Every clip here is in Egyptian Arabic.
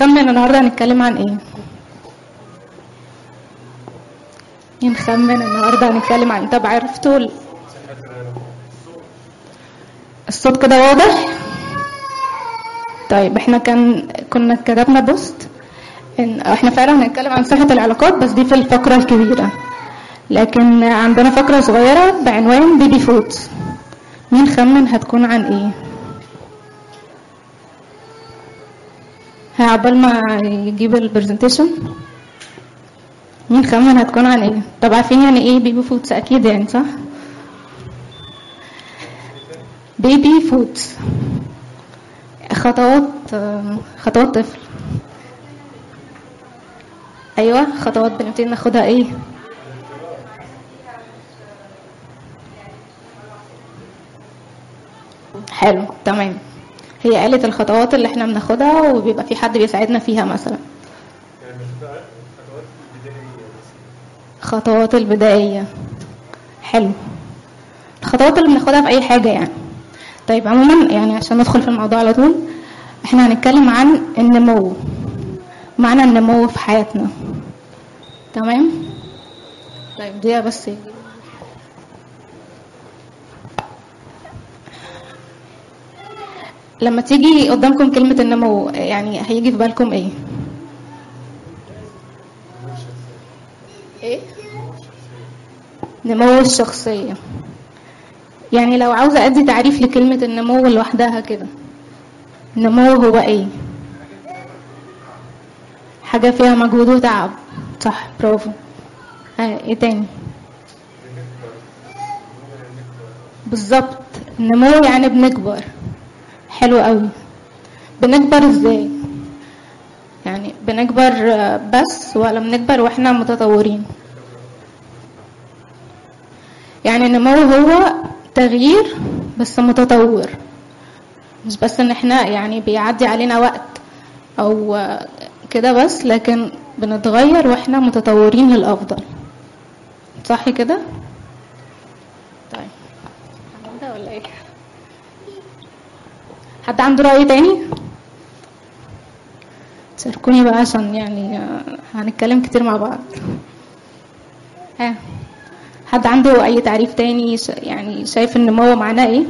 نخمن النهارده هنتكلم عن ايه نخمن النهارده هنتكلم عن طب عرفتوا ال- الصوت كده واضح طيب احنا كان كنا كتبنا بوست ان احنا فعلا هنتكلم عن صحة العلاقات بس دي في الفقرة الكبيرة لكن عندنا فقرة صغيرة بعنوان بيبي فود مين خمن هتكون عن ايه ها عقبال ما يجيب البرزنتيشن مين خمن هتكون عن ايه طب عارفين يعني ايه بيبي فودز اكيد يعني صح بيبي فودز خطوات خطوات طفل ايوه خطوات بنبتدي ناخدها ايه حلو تمام هي قالت الخطوات اللي احنا بناخدها وبيبقى في حد بيساعدنا فيها مثلا خطوات البدائية حلو الخطوات اللي بناخدها في أي حاجة يعني طيب عموما يعني عشان ندخل في الموضوع على طول احنا هنتكلم عن النمو معنى النمو في حياتنا تمام طيب دي بس لما تيجي قدامكم كلمة النمو يعني هيجي في بالكم ايه ايه نمو الشخصية يعني لو عاوزة أدي تعريف لكلمة النمو لوحدها كده النمو هو ايه حاجة فيها مجهود وتعب صح برافو آه ايه تاني بالظبط النمو يعني بنكبر حلو قوي بنكبر ازاي يعني بنكبر آه، بس ولا بنكبر واحنا متطورين يعني النمو هو تغيير بس متطور مش بس ان احنا يعني بيعدي علينا وقت او آه، كده بس لكن بنتغير واحنا متطورين للافضل صح كده طيب هنبدأ ولا ايه حد عنده رأي تاني تشاركوني بقى عشان يعني آه، هنتكلم كتير مع بعض ها حد عنده اي تعريف تاني ش- يعني شايف النمو معناه ايه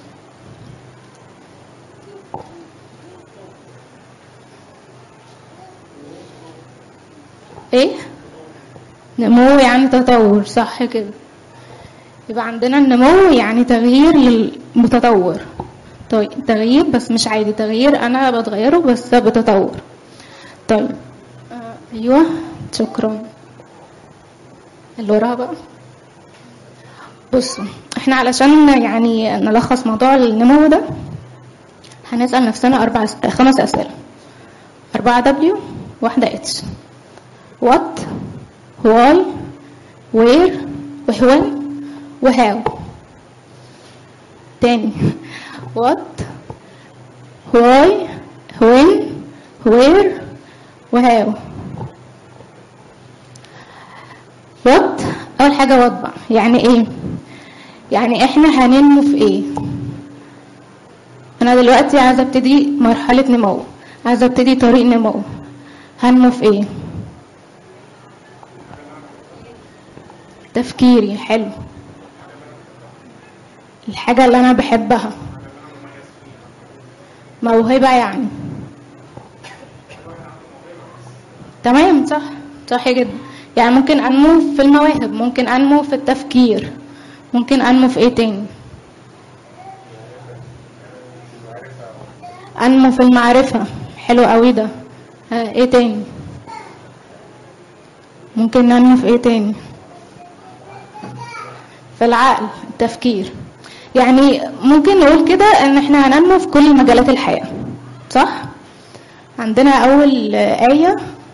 ايه نمو يعني تطور صح كده يبقى عندنا النمو يعني تغيير للمتطور طيب تغيير بس مش عادي تغيير انا بتغيره بس بتطور طيب آه، ايوه شكرا اللي وراها بقى بصوا احنا علشان يعني نلخص موضوع النمو ده هنسأل نفسنا أربع أس- خمس أسئلة أربعة دبليو واحدة اتش what why where وwhen وهاو تاني what why when where وهاو what اول حاجه what بقى يعني ايه يعني احنا هننمو في ايه انا دلوقتي عايزه ابتدي مرحله نمو عايزه ابتدي طريق نمو هنمو في ايه تفكيري حلو الحاجة اللي أنا بحبها موهبة يعني تمام صح صح جدا يعني ممكن أنمو في المواهب ممكن أنمو في التفكير ممكن أنمو في إيه تاني أنمو في المعرفة حلو قوي ده ها إيه تاني ممكن ننمو في إيه تاني في العقل التفكير يعني ممكن نقول كده ان احنا هننمو في كل مجالات الحياة صح عندنا اول آية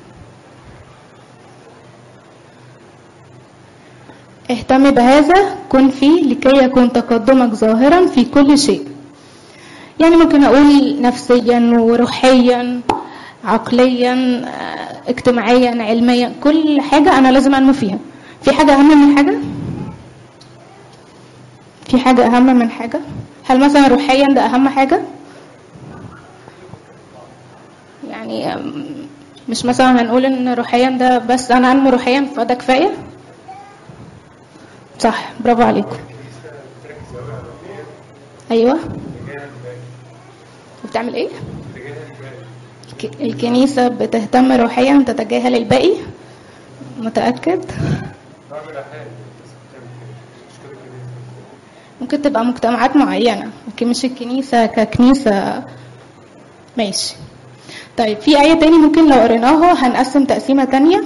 اهتم بهذا كن فيه لكي يكون تقدمك ظاهرا في كل شيء يعني ممكن اقول نفسيا وروحيا عقليا آه، اجتماعيا علميا كل حاجة انا لازم انمو فيها في حاجة اهم من حاجة في حاجة أهم من حاجة هل مثلا روحيا ده أهم حاجة يعني يعني أم، مش مثلا هنقول ان روحيا ده بس انا انمو روحيا فده كفايه صح برافو عليكم ايوه وبتعمل ايه ك- الكنيسه بتهتم روحيا وتتجاهل الباقي متاكد ممكن تبقى مجتمعات معينه لكن مش الكنيسه ككنيسه ماشي طيب في آية تاني ممكن لو قريناها هنقسم تقسيمة تانية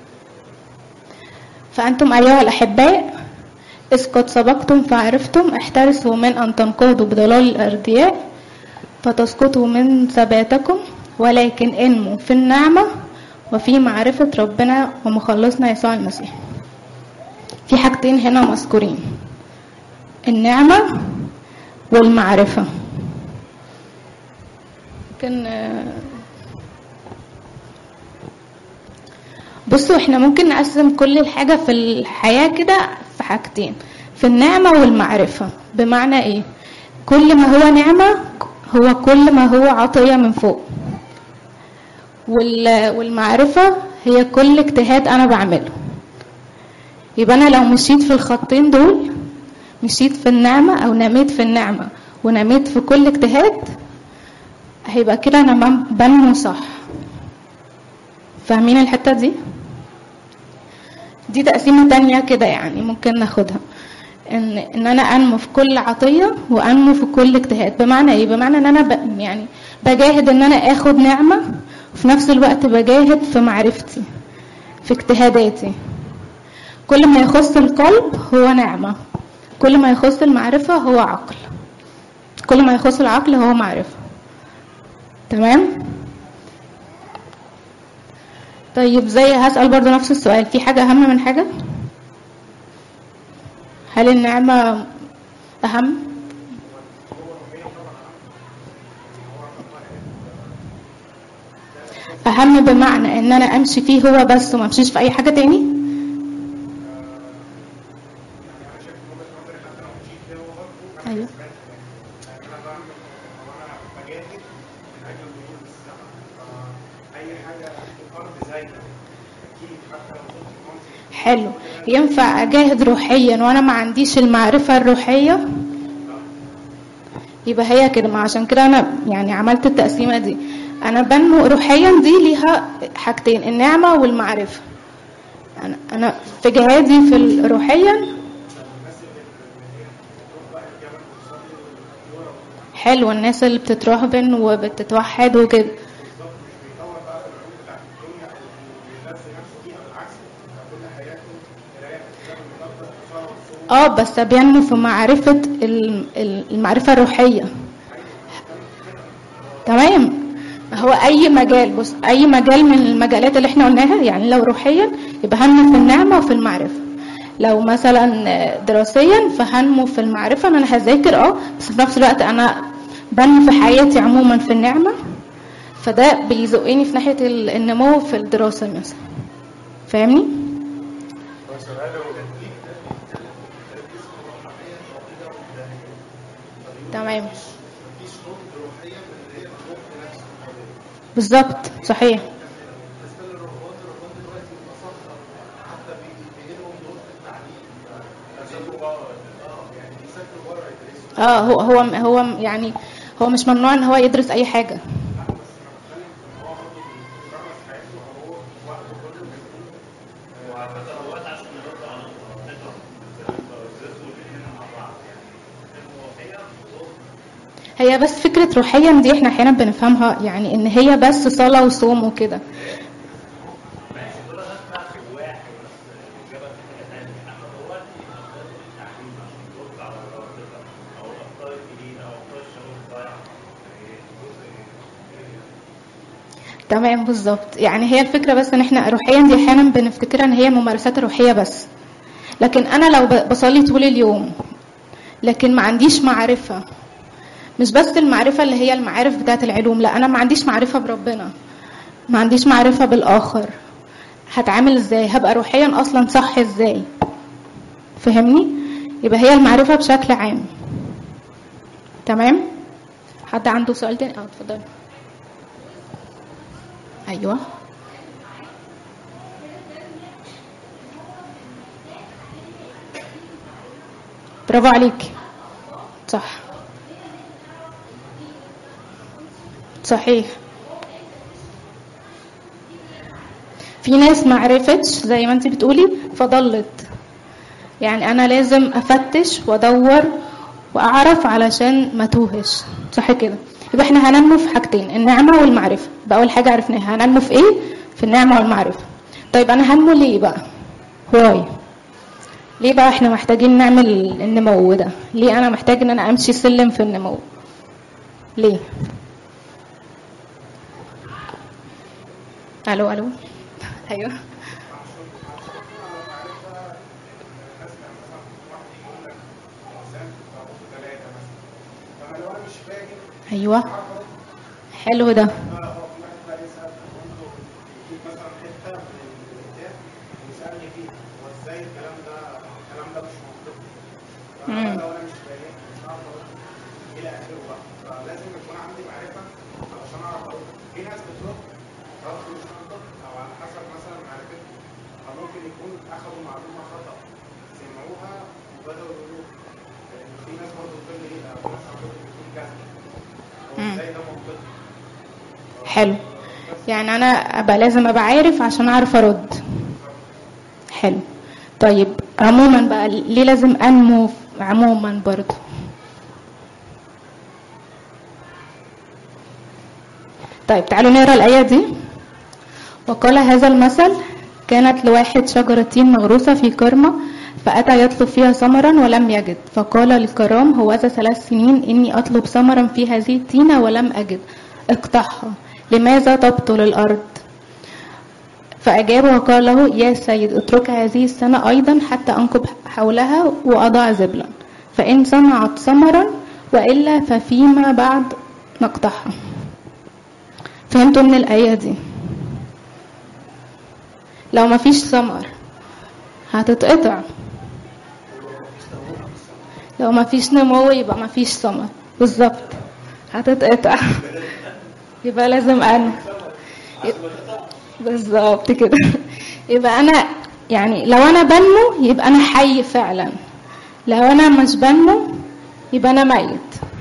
فأنتم أيها الأحباء إذ قد سبقتم فعرفتم احترسوا من أن تنقادوا بضلال الأردياء فتسقطوا من ثباتكم ولكن انموا في النعمة وفي معرفة ربنا ومخلصنا يسوع المسيح في حاجتين هنا مذكورين النعمة والمعرفة ممكن آه، بصوا احنا ممكن نقسم كل الحاجة في الحياة كده في حاجتين في النعمة والمعرفة بمعنى ايه كل ما هو نعمة هو كل ما هو عطية من فوق وال- والمعرفة هي كل اجتهاد انا بعمله يبقى انا لو مشيت في الخطين دول مشيت في النعمة او نميت في النعمة ونميت في كل اجتهاد هيبقى كده انا بن- بنمو صح فاهمين الحتة دي دي تقسيمة تانية كده يعني ممكن ناخدها ان ان انا انمو في كل عطية وانمو في كل اجتهاد بمعنى ايه بمعنى ان انا ب... يعني بجاهد ان انا اخد نعمة وفي نفس الوقت بجاهد في معرفتي في اجتهاداتي كل ما يخص القلب هو نعمة كل ما يخص المعرفة هو عقل كل ما يخص العقل هو معرفة تمام طيب زي هسأل برضو نفس السؤال في حاجة أهم من حاجة هل النعمة أهم أهم بمعنى إن أنا أمشي فيه هو بس وما أمشيش في أي حاجة تاني أيوه حلو ينفع أجاهد روحيا وأنا ما عنديش المعرفة الروحية يبقى هي كده ما عشان كده أنا يعني عملت التقسيمة دي أنا بنمو روحيا دي ليها حاجتين النعمة والمعرفة أنا أنا في جهادي في ال- روحيا حلو الناس اللي بتترهبن وبتتوحد وكده اه بس بينمو في معرفة ال- ال- المعرفة الروحية تمام هو اي مجال بص اي مجال من المجالات اللي احنا قلناها يعني لو روحيا يبقى هنمو في النعمة وفي المعرفة لو مثلا دراسيا فهنمو في المعرفة ان انا هذاكر اه بس في نفس الوقت انا بنمو في حياتي عموما في النعمة فده بيزقني في ناحية ال- النمو في الدراسة مثلا فاهمني؟ تمام بالظبط صحيح اه هو هو هو يعني هو مش ممنوع ان هو يدرس اي حاجه هي بس فكرة روحيا دي احنا احيانا بنفهمها يعني ان هي بس صلاة وصوم وكده تمام بالظبط يعني هي الفكرة بس ان احنا روحيا دي احيانا بنفتكرها ان هي الممارسات الروحية بس لكن انا لو ب- بصلي طول اليوم لكن ما عنديش معرفة مش بس المعرفة اللي هي المعارف بتاعت العلوم لا أنا ما عنديش معرفة بربنا ما عنديش معرفة بالآخر هتعامل ازاي هبقى روحيا أصلا صح ازاي فهمني يبقى هي المعرفة بشكل عام تمام حد عنده سؤال تاني اه اتفضل ايوه برافو عليك صح صحيح في ناس ما عرفتش زي ما انت بتقولي فضلت يعني انا لازم افتش وادور واعرف علشان ما توهش صح كده يبقى احنا هننمو في حاجتين النعمه والمعرفه بقى اول حاجه عرفناها هننمو في ايه في النعمه والمعرفه طيب انا هنمو ليه بقى واي ليه بقى احنا محتاجين نعمل النمو ده ليه انا محتاج ان انا امشي سلم في النمو ليه الو الو ايوه ايوه حلو ده مم. الى اخره بقى فلازم يكون عندي معرفه علشان اعرف ارد في ناس بترد رد مش منطق او على حسب مثلا معرفتهم او ممكن يكون اخذوا معلومه خطا سمعوها وبداوا يقولوا لان في ناس برضه بتقول لي ايه او ناس عندهم بتكون جهله هو مم. ازاي ده منطقي حلو يعني انا ابقى لازم ابقى عارف عشان اعرف ارد حلو طيب عموما بقى ليه لازم انمو عموما برضو طيب تعالوا نقرا الايه دي وقال هذا المثل كانت لواحد شجرة تين مغروسة في كرمة فأتى يطلب فيها ثمرا ولم يجد فقال للكرام هوذا ثلاث سنين إني أطلب ثمرا في هذه التينة ولم أجد اقطعها لماذا تبطل الأرض فأجاب وقال له يا سيد اترك هذه السنة أيضا حتى أنكب حولها وأضع زبلا فإن صنعت ثمرا وإلا ففيما بعد نقطعها فهمتوا من الآية دي لو ما فيش ثمر هتتقطع لو ما فيش نمو يبقى ما فيش ثمر بالظبط هتتقطع يبقى لازم انا بالظبط كده يبقى انا يعني لو انا بنمو يبقى انا حي فعلا لو انا مش بنمو يبقى انا ميت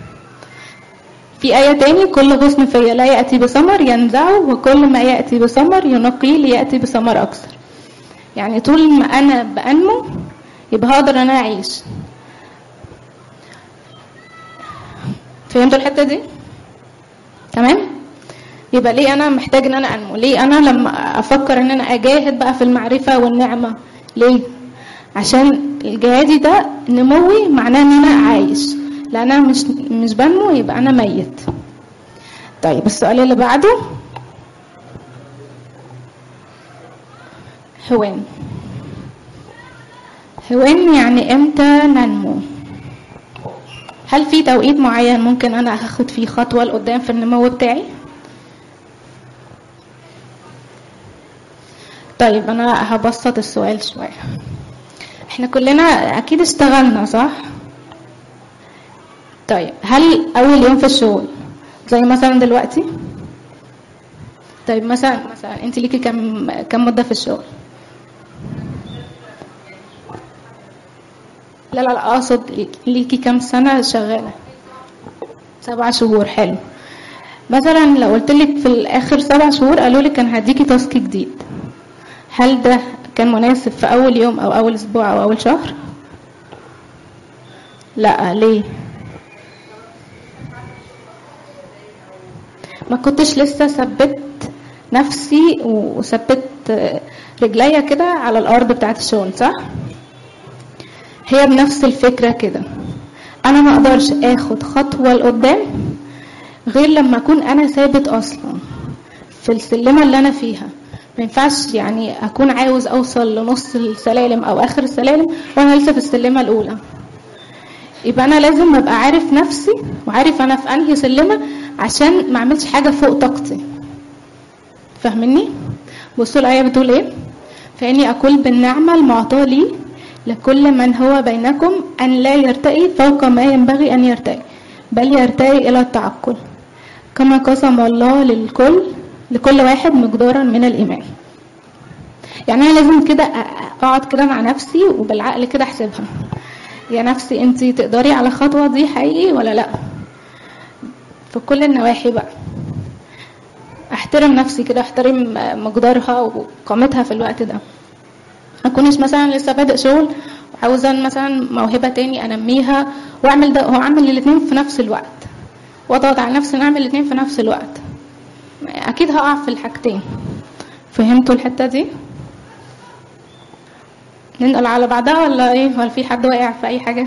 في آية تاني كل غصن فيا لا يأتي بثمر ينزعه وكل ما يأتي بثمر ينقيه ليأتي بثمر أكثر يعني طول ما أنا بأنمو يبقى هقدر أنا أعيش فهمتوا الحتة دي؟ تمام؟ يبقى ليه أنا محتاج إن أنا أنمو؟ ليه أنا لما أفكر إن أنا أجاهد بقى في المعرفة والنعمة؟ ليه؟ عشان الجهادي ده نموي معناه إن أنا عايش لأن أنا مش مش بنمو يبقى أنا ميت طيب السؤال اللي بعده هوان هوان يعني امتى ننمو هل في توقيت معين ممكن انا اخد فيه خطوه لقدام في النمو بتاعي طيب انا هبسط السؤال شويه احنا كلنا اكيد اشتغلنا صح طيب هل اول يوم في الشغل زي مثلا دلوقتي طيب مثلا مثلا انت ليكي كم كم مده في الشغل لا لا لا اقصد ليكي كم سنه شغاله سبع شهور حلو مثلا لو قلت لك في الاخر سبع شهور قالوا لك انا هديكي تاسك جديد هل ده كان مناسب في اول يوم او اول اسبوع او اول شهر لا ليه ما كنتش لسه ثبت نفسي وثبت رجليا كده على الارض بتاعت الشغل صح هي بنفس الفكره كده انا ما اقدرش اخد خطوه لقدام غير لما اكون انا ثابت اصلا في السلمه اللي انا فيها ما ينفعش يعني اكون عاوز اوصل لنص السلالم او اخر السلالم وانا لسه في السلمه الاولى يبقى انا لازم ابقى عارف نفسي وعارف انا في انهي سلمه عشان ما اعملش حاجه فوق طاقتي فاهمني بصوا الايه بتقول ايه فاني اقول بالنعمه المعطاه لي لكل من هو بينكم ان لا يرتقي فوق ما ينبغي ان يرتقي بل يرتقي الى التعقل كما قسم الله للكل لكل واحد مقدارا من الإيمان يعني أنا لازم كده أ- أقعد كده مع نفسي وبالعقل كده أحسبها يا نفسي أنت تقدري على الخطوة دي حقيقي ولا لأ في كل النواحي بقى احترم نفسي كده احترم مقدارها وقامتها في الوقت ده ما اكونش مثلا لسه بادئ شغل وعاوزه مثلا موهبه تاني انميها واعمل ده واعمل الاثنين في نفس الوقت واضغط على نفسي ان اعمل الاثنين في نفس الوقت اكيد هقع في الحاجتين فهمتوا الحته دي ننقل على بعدها ولا ايه ولا في حد واقع في اي حاجه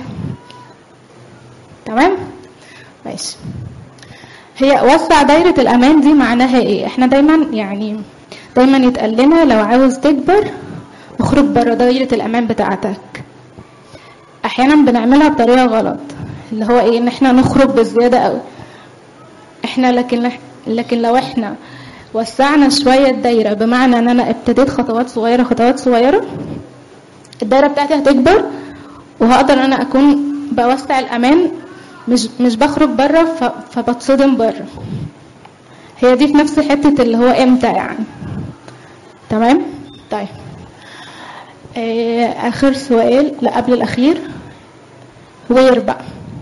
تمام ماشي هي وسع دايرة الأمان دي معناها إيه؟ إحنا دايما يعني دايما يتقال لنا لو عاوز تكبر اخرج بره دايرة الأمان بتاعتك أحيانا بنعملها بطريقة غلط اللي هو إيه إن إحنا نخرج بزيادة أوي إحنا لكن لكن لو إحنا وسعنا شوية الدايرة بمعنى إن أنا ابتديت خطوات صغيرة خطوات صغيرة الدايرة بتاعتي هتكبر وهقدر إن أنا أكون بوسع الأمان مش مش بخرج بره ف- فبتصدم بره هي دي في نفس حتة اللي هو امتى يعني تمام طيب آه، اخر سؤال لا قبل الاخير وير بقى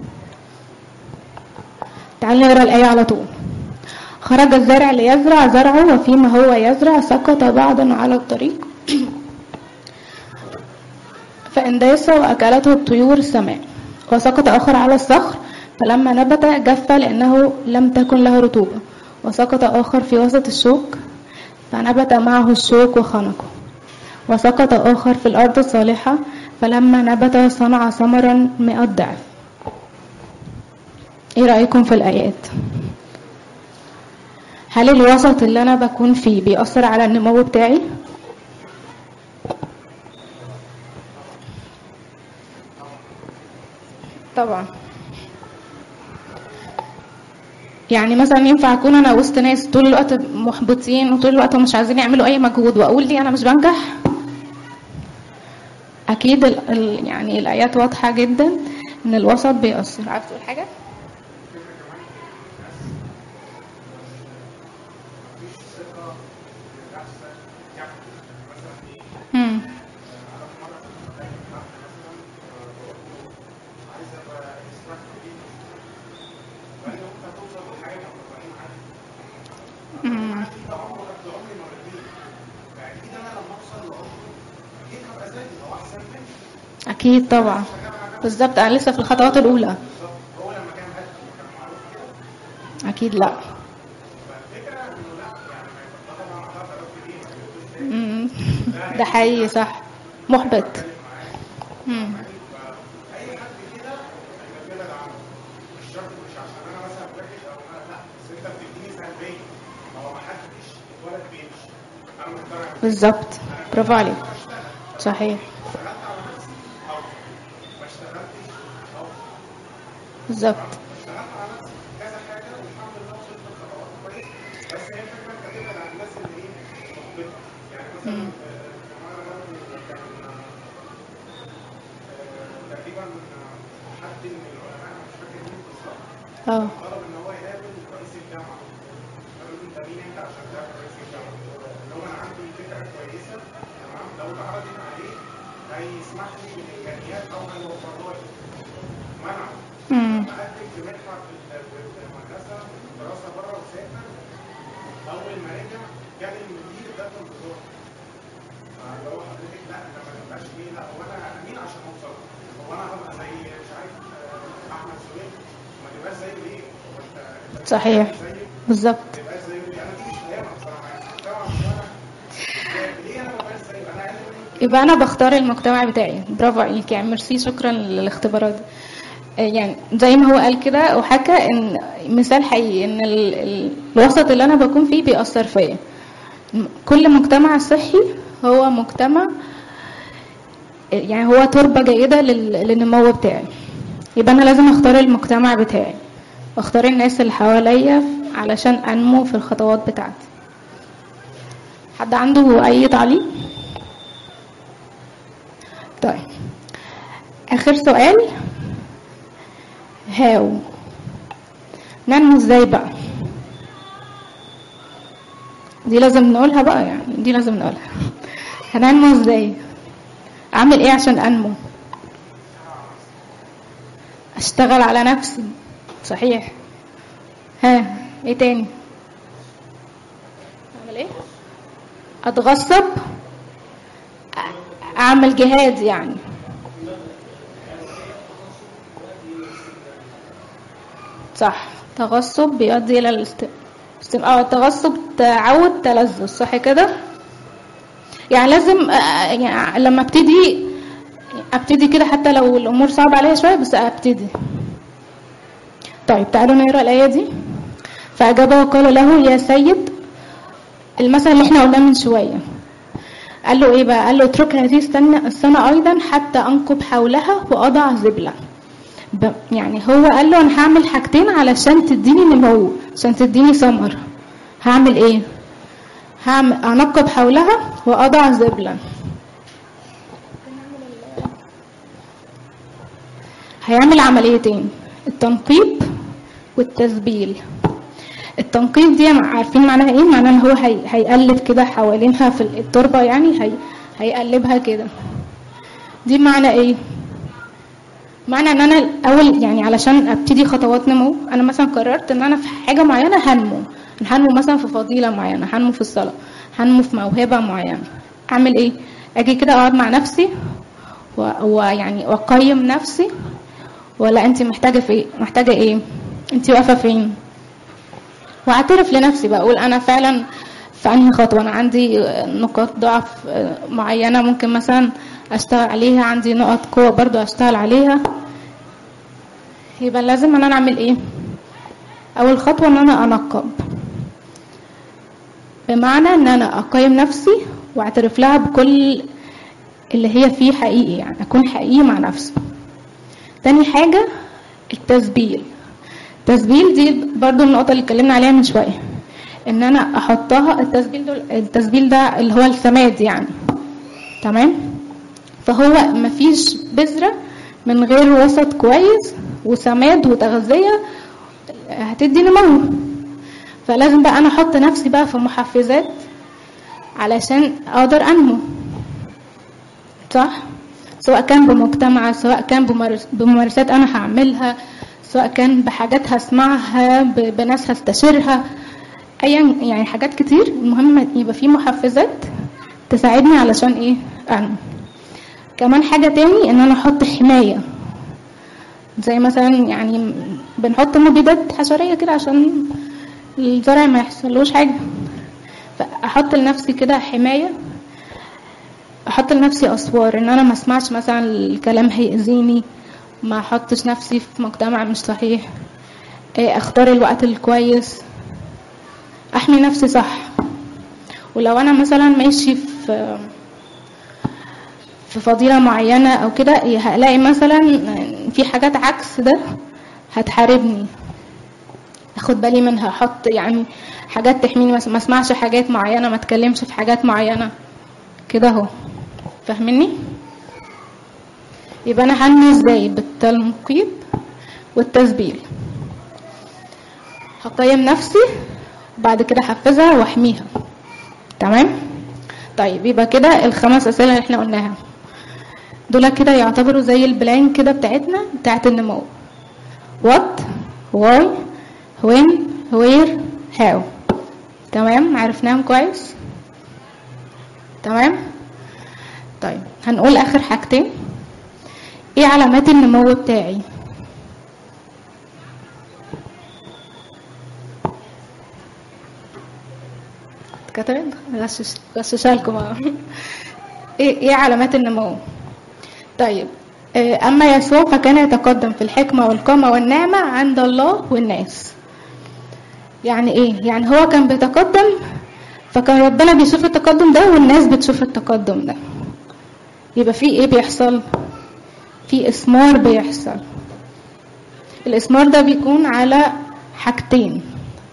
تعال نقرا الايه على طول خرج الزارع ليزرع زرعه وفيما هو يزرع سقط بعضا على الطريق فانداس واكلته الطيور السماء وسقط اخر على الصخر فلما نبت جف لانه لم تكن له رطوبه وسقط اخر في وسط الشوك فنبت معه الشوك وخنقه وسقط آخر في الأرض الصالحة فلما نبت صنع ثمرا مئة ضعف ايه رأيكم في الآيات هل الوسط اللي أنا بكون فيه بيأثر على النمو بتاعي طبعا يعني مثلا ينفع اكون انا وسط ناس طول الوقت محبطين وطول الوقت مش عايزين يعملوا اي مجهود واقول لي انا مش بنجح اكيد ال ال يعني الايات واضحه جدا ان الوسط بيأثر عارف تقول حاجه امم امم اكيد طبعا بالظبط انا لسه في الخطوات الاولى اكيد لا مم. ده حقيقي صح محبط مم. بالظبط برافو عليك صحيح بالظبط مم. تقريبا حد من العلماء مش فاكر مين بالظبط اه طلب ان هو يقابل رئيس الجامعه قالوا له انت مين انت عشان تقابل رئيس الجامعه اللي هو انا عندي فكره كويسه تمام لو اتعرضت عليه هيسمح لي بالامكانيات او هيوفرها لي منع مم. قدم في منحه في ال- في المدرسه دراسه بره وسافر اول ما رجع كان المدير ده كان بزور فاللي هو حضرتك لا انا ما تبقاش ايه لا هو انا مين عشان اوصل هو انا هبقى زي مش عارف آه، احمد سويد ما تبقاش زي ليه هو انت انت صحيح زي بالظبط ما تبقاش زي ليه انا دي مش فاهمها بصراحه يعني طبعا انا ليه انا ما بقاش زي انا عايز أقول يبقى انا بختار المجتمع بتاعي برافو عليك يعني ميرسي شكرا للاختبارات دي. آه، يعني زي ما هو قال كده وحكى ان مثال حقيقي ان ال- ال- الوسط اللي انا بكون فيه بيأثر فيا م- كل مجتمع صحي هو مجتمع يعني هو تربة جيدة لل- للنمو بتاعي يبقى انا لازم اختار المجتمع بتاعي واختار الناس اللي حواليا علشان انمو في الخطوات بتاعتي حد عنده اي تعليق طيب اخر سؤال هاو ننمو ازاي بقى دي لازم نقولها بقى يعني دي لازم نقولها هننمو ازاي اعمل ايه عشان انمو اشتغل على نفسي صحيح ها ايه تاني اعمل ايه اتغصب أ- اعمل جهاد يعني صح تغصب بيؤدي الى الاست... است- اه التغصب تعود تلذذ صح كده يعني لازم آه، يعني لما ابتدي ابتدي كده حتى لو الامور صعبه عليا شويه بس ابتدي طيب تعالوا نقرا الايه دي فاجاب وقال له يا سيد المثل اللي احنا قلناه من شويه قال له ايه بقى قال له اترك هذه السنه السنه ايضا حتى انقب حولها واضع زبله ب- يعني هو قال له انا هعمل حاجتين علشان تديني نمو عشان تديني ثمر هعمل ايه هعمل انقب حولها واضع زبلا هيعمل عمليتين التنقيب والتسبيل التنقيب دي عارفين معناها ايه معناها ان هو هي... هيقلب كده حوالينها في التربه يعني هي... هيقلبها كده دي معنى ايه معنى ان انا الاول يعني علشان ابتدي خطوات نمو انا مثلا قررت ان انا في حاجه معينه هنمو هنمو مثلا في فضيله معينه هنمو في الصلاه هنمو في موهبه معينه اعمل ايه اجي كده اقعد مع نفسي و- ويعني واقيم نفسي ولا انت محتاجه في ايه محتاجه ايه انت واقفه فين واعترف لنفسي بقول انا فعلا في انهي خطوه انا عندي نقاط ضعف معينه ممكن مثلا اشتغل عليها عندي نقط قوه برضو اشتغل عليها يبقى لازم ان انا اعمل ايه اول خطوه ان انا انقب بمعنى ان انا اقيم نفسي واعترف لها بكل اللي هي فيه حقيقي يعني اكون حقيقي مع نفسي تاني حاجه التسبيل التسبيل دي برضو النقطة اللي اتكلمنا عليها من شوية ان انا احطها التسبيل دول التسبيل ده اللي هو السماد يعني تمام فهو مفيش بذرة من غير وسط كويس وسماد وتغذية هتدي نمو فلازم بقى انا احط نفسي بقى في محفزات علشان اقدر انمو صح سواء كان بمجتمع سواء كان بممارس- بممارسات انا هعملها سواء كان بحاجات هسمعها ب- بناس هستشيرها ايا يعني حاجات كتير المهم يبقى في محفزات تساعدني علشان ايه انمو كمان حاجة تاني ان انا احط حماية زي مثلا يعني بنحط مبيدات حشرية كده عشان الزرع ما يحصلوش حاجة فاحط لنفسي كده حماية احط لنفسي اسوار ان انا ما اسمعش مثلا الكلام هيأذيني ما احطش نفسي في مجتمع مش صحيح إيه، اختار الوقت الكويس احمي نفسي صح ولو انا مثلا ماشي في في فضيلة معينة او كده إيه، هلاقي مثلا في حاجات عكس ده هتحاربني اخد بالي منها احط يعني حاجات تحميني مثلا ما اسمعش حاجات معينة ما اتكلمش في حاجات معينة كده اهو فاهميني يبقى انا هنمي ازاي بالتنقيب والتسبيل هقيم نفسي وبعد كده احفزها واحميها تمام طيب يبقى كده الخمس اسئله اللي احنا قلناها دول كده يعتبروا زي البلان كده بتاعتنا بتاعت النمو what why when where how تمام عرفناهم كويس تمام طيب هنقول اخر حاجتين ايه علامات النمو بتاعي اتكتبت غشش غششها لكم اهو. ايه ايه علامات النمو طيب آه، اما يسوع فكان يتقدم في الحكمه والقامه والنعمه عند الله والناس يعني ايه يعني هو كان بيتقدم فكان ربنا بيشوف التقدم ده والناس بتشوف التقدم ده يبقى في ايه بيحصل في اسمار بيحصل الاسمار ده بيكون على حاجتين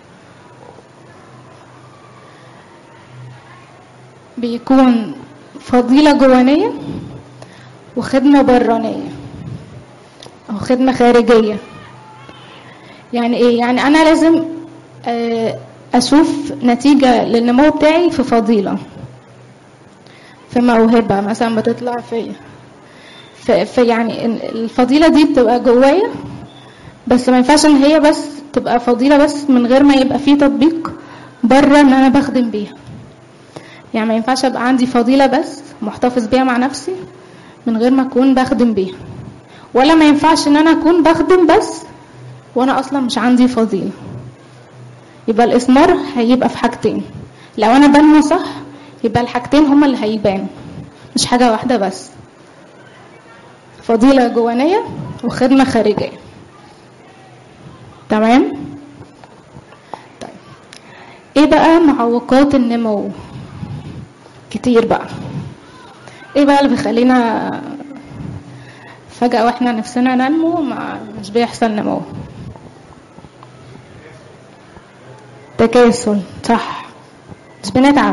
بيكون فضيلة جوانية وخدمة برانية أو خدمة خارجية يعني إيه؟ يعني أنا لازم آه، اشوف نتيجة للنمو بتاعي في فضيلة في موهبة مثلا بتطلع فيا في, في يعني ال- الفضيلة دي بتبقى جوايا بس ما ينفعش ان هي بس تبقى فضيلة بس من غير ما يبقى فيه تطبيق بره ان انا بخدم بيها يعني ما ينفعش ابقى عندي فضيلة بس محتفظ بيها مع نفسي من غير ما اكون بخدم بيها ولا ما ينفعش ان انا اكون بخدم بس وانا اصلا مش عندي فضيلة يبقى الاثمار هيبقى في حاجتين لو انا بنمو صح يبقى الحاجتين هما اللي هيبانوا مش حاجة واحدة بس فضيلة جوانية وخدمة خارجية تمام طيب ايه بقى معوقات النمو كتير بقى ايه بقى اللي بيخلينا فجأة واحنا نفسنا ننمو ما مش بيحصل نمو تكاسل صح مش بنتعب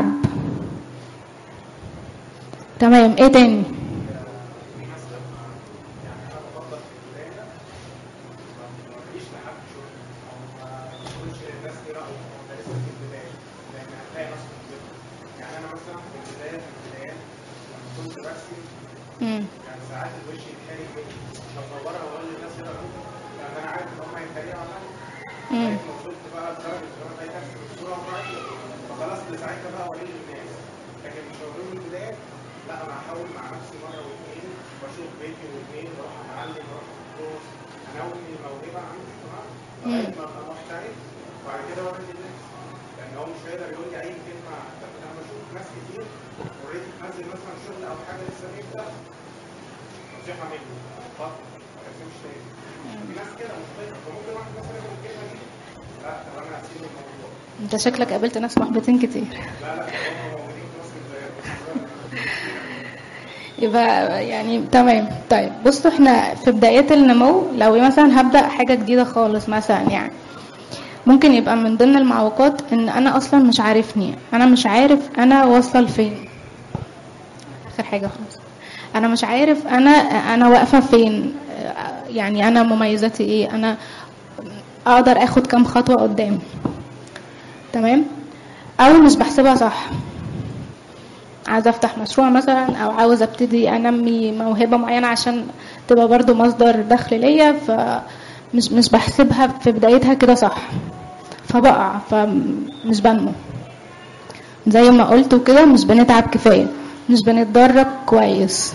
تمام ايه تاني في ناس لما يعني انا بفضل في البدايه ما مفيش لحد شغل او ما تقولش للناس ايه رايك هو ده لسه في البدايه لان هتلاقي ناس بتغلط يعني انا مثلا في البدايه في البدايات لما كنت برسم مم. يعني ساعات الوش يتهري كده بصورها واقول للناس ايه رايكم لان انا عارف ان هم هيتريقوا عليا مم. لغايه ما وصلت بقى لدرجه ان انا بقيت ارسم الصوره طبيعيه فخلاص لساعتها بقى اوريه للناس لكن مش هوريهم البدايه لا انا هحاول مع نفسي مره واثنين واشوف فيديو واثنين واروح اتعلم واروح كورس انمي موهبه عندي تمام لغايه ما ابقى محترف وبعد كده اوري للناس لان هو مش هيقدر يقول لي اي كلمه لكن انا بشوف ناس كتير اوريدي تنزل مثلا شغل او حاجه لسه بيبدا نصيحه مني بطل ما ترسمش تاني في ناس كده مختلفه فممكن واحد مثلا يقول الكلمه دي لا طب انا هسيب الموضوع انت شكلك قابلت ناس محبطين كتير لا لا هم موجودين في مصر زينا يبقى يعني تمام طيب بصوا احنا في بدايات النمو لو مثلا هبدأ حاجة جديدة خالص مثلا يعني ممكن يبقى من ضمن المعوقات ان انا اصلا مش عارفني انا مش عارف انا واصل فين اخر حاجة خالص انا مش عارف انا انا واقفة فين يعني انا مميزاتي ايه انا اقدر اخد كام خطوة قدام تمام او مش بحسبها صح عايزه افتح مشروع مثلا او عاوز ابتدي انمي موهبه معينه عشان تبقى برضو مصدر دخل ليا فمش مش بحسبها في بدايتها كده صح فبقع فمش بنمو زي ما قلت كده مش بنتعب كفايه مش بنتدرب كويس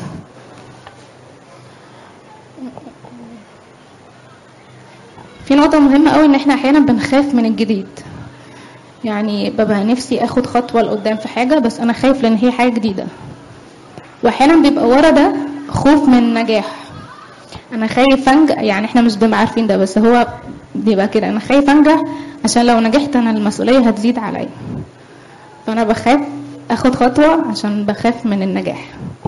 في نقطه مهمه قوي ان احنا احيانا بنخاف من الجديد يعني ببقى نفسي اخد خطوه لقدام في حاجه بس انا خايف لان هي حاجه جديده واحيانا بيبقى ورا ده خوف من النجاح انا خايف انجح يعني احنا مش بنبقى عارفين ده بس هو بيبقى كده انا خايف انجح عشان لو نجحت انا المسؤوليه هتزيد عليا فانا بخاف اخد خطوه عشان بخاف من النجاح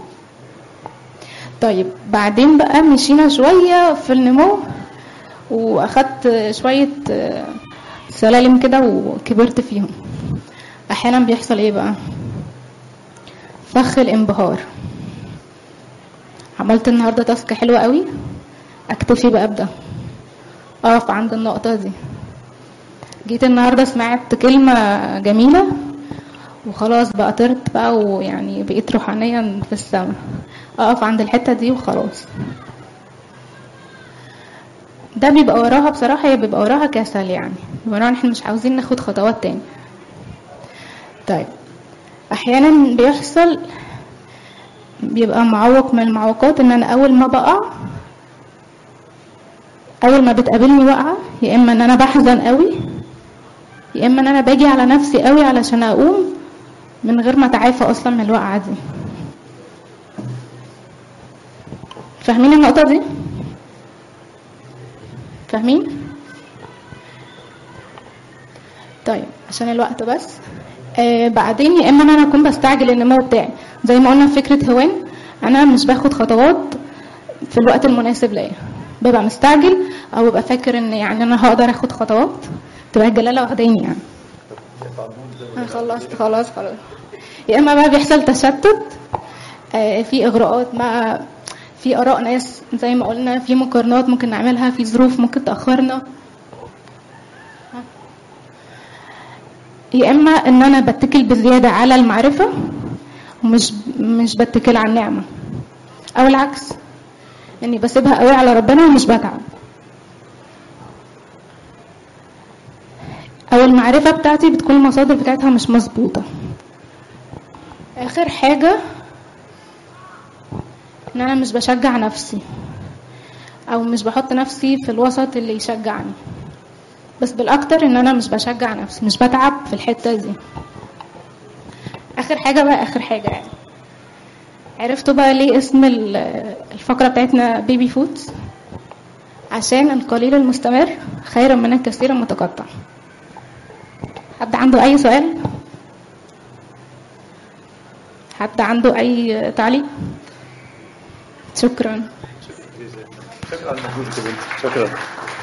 طيب بعدين بقى مشينا شويه في النمو واخدت شويه آه، سلالم كده وكبرت فيهم احيانا بيحصل ايه بقى فخ الانبهار عملت النهارده تاسك حلوه قوي اكتفي بقى بده اقف عند النقطه دي جيت النهارده سمعت كلمه جميله وخلاص بقى طرت بقى ويعني بقيت روحانيا في السماء اقف عند الحته دي وخلاص ده بيبقى وراها بصراحة هي بيبقى وراها كسل يعني بيبقى وراها إن احنا مش عاوزين ناخد خطوات تاني طيب احيانا بيحصل بيبقى معوق من المعوقات ان انا اول ما بقع اول ما بتقابلني وقعة يا اما ان انا بحزن قوي يا اما ان انا باجي على نفسي قوي علشان اقوم من غير ما اتعافى اصلا من الوقعة دي فاهمين النقطة دي؟ فاهمين طيب عشان الوقت بس آه بعدين يا اما ان انا اكون بستعجل النمو بتاعي زي ما قلنا في فكره هوان انا مش باخد خطوات في الوقت المناسب ليا ببقى مستعجل او ببقى فاكر ان يعني انا هقدر اخد خطوات تبقى الجلاله واخداني يعني انا خلصت خلاص خلاص يا اما بقى بيحصل تشتت آه في اغراءات مع في اراء ناس زي ما قلنا في مقارنات ممكن نعملها في ظروف ممكن تاخرنا يا اما ان انا بتكل بزياده على المعرفه ومش مش بتكل على النعمه او العكس اني بسيبها قوي على ربنا ومش بتعب او المعرفه بتاعتي بتكون المصادر بتاعتها مش مظبوطه اخر حاجه ان انا مش بشجع نفسي او مش بحط نفسي في الوسط اللي يشجعني بس بالاكتر ان انا مش بشجع نفسي مش بتعب في الحته دي اخر حاجه بقى اخر حاجه يعني عرفتوا بقى ليه اسم ال- الفقره بتاعتنا بيبي فودز عشان القليل المستمر خير من الكثير المتقطع حد عنده اي سؤال حد عنده اي تعليق شكرا شكرا على مجهودك يا بنتي شكرا